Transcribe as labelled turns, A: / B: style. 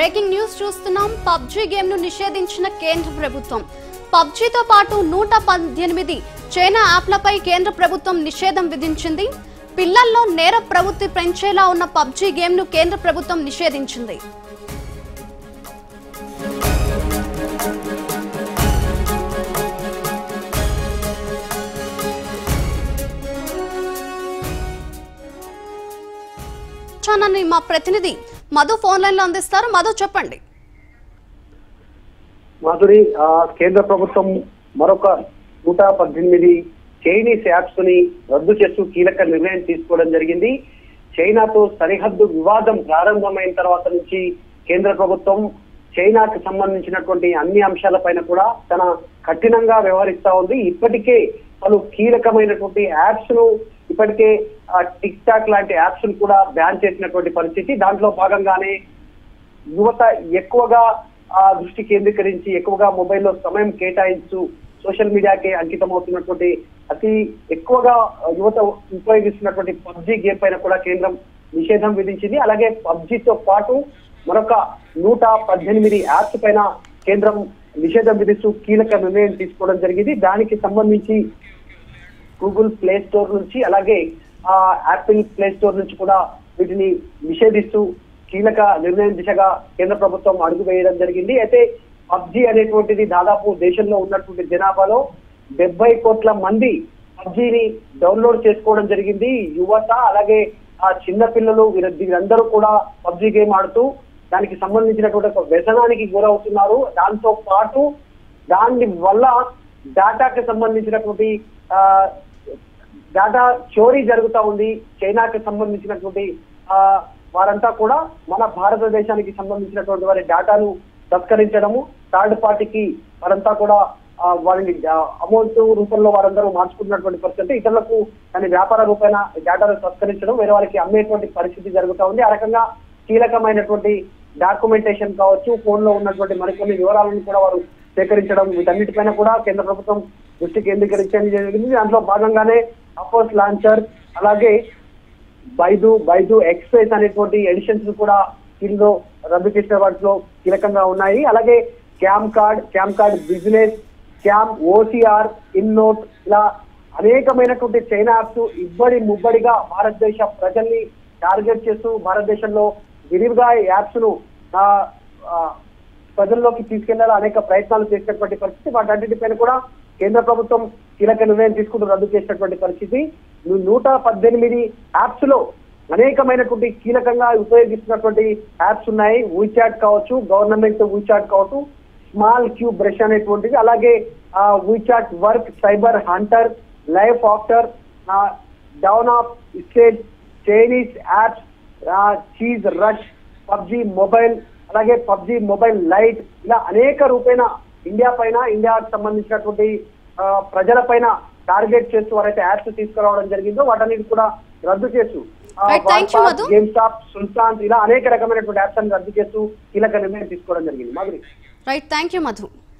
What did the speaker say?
A: Breaking news చూస్తున్నాం PUBG game ను నిషేధించిన కేంద్ర ప్రభుత్వం పబ్జీతో పాటు నూట పద్దెనిమిది చైనా యాప్లపై కేంద్ర ప్రభుత్వం నిషేధం విధించింది పిల్లల్లో నేర ప్రవృత్తి పెంచేలా ఉన్న పబ్జీ గేమ్ ను కేంద్ర ప్రభుత్వం నిషేధించింది ఛానల్ని మా ప్రతినిధి మధు ఫోన్ లైన్ లో అందిస్తారు మధు చెప్పండి
B: మాధురి ఆ, కేంద్ర ప్రభుత్వం మరొక నూట పద్దెనిమిది చైనీస్ యాప్స్ ని రద్దు చేస్తూ కీలక నిర్ణయం తీసుకోవడం జరిగింది చైనాతో సరిహద్దు వివాదం ప్రారంభమైన తర్వాత నుంచి కేంద్ర ప్రభుత్వం చైనాకు సంబంధించినటువంటి అన్ని అంశాలపైన కూడా తన కఠినంగా వ్యవహరిస్తా ఉంది ఇప్పటికే పలు కీలకమైనటువంటి యాప్స్ ను ఇప్పటికే టిక్ టాక్ లాంటి యాప్స్ ను కూడా బ్యాన్ చేసినటువంటి పరిస్థితి దాంట్లో భాగంగానే యువత ఎక్కువగా ఆ దృష్టి కేంద్రీకరించి ఎక్కువగా మొబైల్లో సమయం కేటాయించు సోషల్ మీడియాకి అంకితం అవుతున్నటువంటి అతి ఎక్కువగా యువత ఉపయోగిస్తున్నటువంటి పబ్జీ గేమ్ పైన కూడా కేంద్రం నిషేధం విధించింది అలాగే పబ్జీతో పాటు మరొక నూట పద్దెనిమిది యాప్స్ పైన కేంద్రం నిషేధం విధిస్తూ కీలక నిర్ణయం తీసుకోవడం జరిగింది దానికి సంబంధించి గూగుల్ ప్లే స్టోర్ నుంచి అలాగే ఆ యాపిల్ ప్లే స్టోర్ నుంచి కూడా వీటిని నిషేధిస్తూ కీలక నిర్ణయం దిశగా కేంద్ర ప్రభుత్వం అడుగు వేయడం జరిగింది అయితే పబ్జి అనేటువంటిది దాదాపు దేశంలో ఉన్నటువంటి జనాభాలో డెబ్బై కోట్ల మంది పబ్జిని డౌన్లోడ్ చేసుకోవడం జరిగింది యువత అలాగే ఆ చిన్న పిల్లలు వీర- వీరందరూ కూడా పబ్జి గేమ్ ఆడుతూ దానికి సంబంధించినటువంటి ఒక వ్యసనానికి గురవుతున్నారు దాంతో పాటు దాని వల్ల డేటాకి సంబంధించినటువంటి ఆ, డేటా చోరీ జరుగుతా ఉంది చైనాకి సంబంధించినటువంటి ఆ, వారంతా కూడా మన భారతదేశానికి సంబంధించినటువంటి వారి డేటాను తస్కరించడము థర్డ్ పార్టీకి వారంతా కూడా ఆ, వారిని అమౌంట్ రూపంలో వారందరూ మార్చుకున్నటువంటి పరిస్థితి ఇతరులకు దాని వ్యాపార రూపేణ డేటాను తస్కరించడం వేరే వారికి అమ్మేటువంటి పరిస్థితి జరుగుతా ఉంది ఆ రకంగా కీలకమైనటువంటి డాక్యుమెంటేషన్ కావచ్చు ఫోన్ లో ఉన్నటువంటి మరికొన్ని వివరాలను కూడా వారు సేకరించడం వీటన్నిటిపైన కూడా కేంద్ర ప్రభుత్వం దృష్టి కేంద్రీకరించడం జరిగింది దాంట్లో భాగంగానే అపోస్ లాంచర్ అలాగే బైదు బైదు ఎక్స్ప్రెస్ అనేటువంటి ఎడిషన్స్ కూడా దీనిలో రద్దు చేసిన వాటిలో కీలకంగా ఉన్నాయి అలాగే cam card cam card business cam OCR iNote ఇలా అనేకమైనటువంటి చైనా యాప్స్ ఇబ్బడి ముబ్బడిగా భారతదేశ ప్రజల్ని టార్గెట్ చేస్తూ భారతదేశంలో విరివిగా ఈ యాప్స్ ను ఆ, ఆ, ప్రజల్లోకి తీసుకెళ్లాలని అనేక ప్రయత్నాలు చేసినటువంటి పరిస్థితి వాటన్నిటిపైన కూడా కేంద్ర ప్రభుత్వం కీలక నిర్ణయం తీసుకుంటూ రద్దు చేసినటువంటి పరిస్థితి ను- నూట పద్దెనిమిది యాప్స్ లో అనేకమైనటువంటి కీలకంగా ఉపయోగిస్తున్నటువంటి యాప్స్ ఉన్నాయి వీచాట్ కావచ్చు గవర్నమెంట్ వీచాట్ కావచ్చు స్మాల్ క్యూ బ్రష్ అనేటువంటిది అలాగే WeChat work cyber hunter life after down of state Chinese apps cheese rush PUBG mobile అలాగే పబ్జి మొబైల్ లైట్ ఇలా అనేక రూపేణ ఇండియా పైన ఇండియాకు సంబంధించినటువంటి ఆ, ప్రజల పైన టార్గెట్ చేస్తూ వారైతే యాప్స్ తీసుకురావడం జరిగిందో వాటన్నిటి కూడా రద్దు చేస్తూ
A: Right, thank you, Madhu.
B: Game stop sultan ఇలా అనేక రకమైనటువంటి యాప్స్ రద్దు చేస్తూ కీలక నిర్ణయం తీసుకోవడం జరిగింది Madhuri
A: right thank you Madhu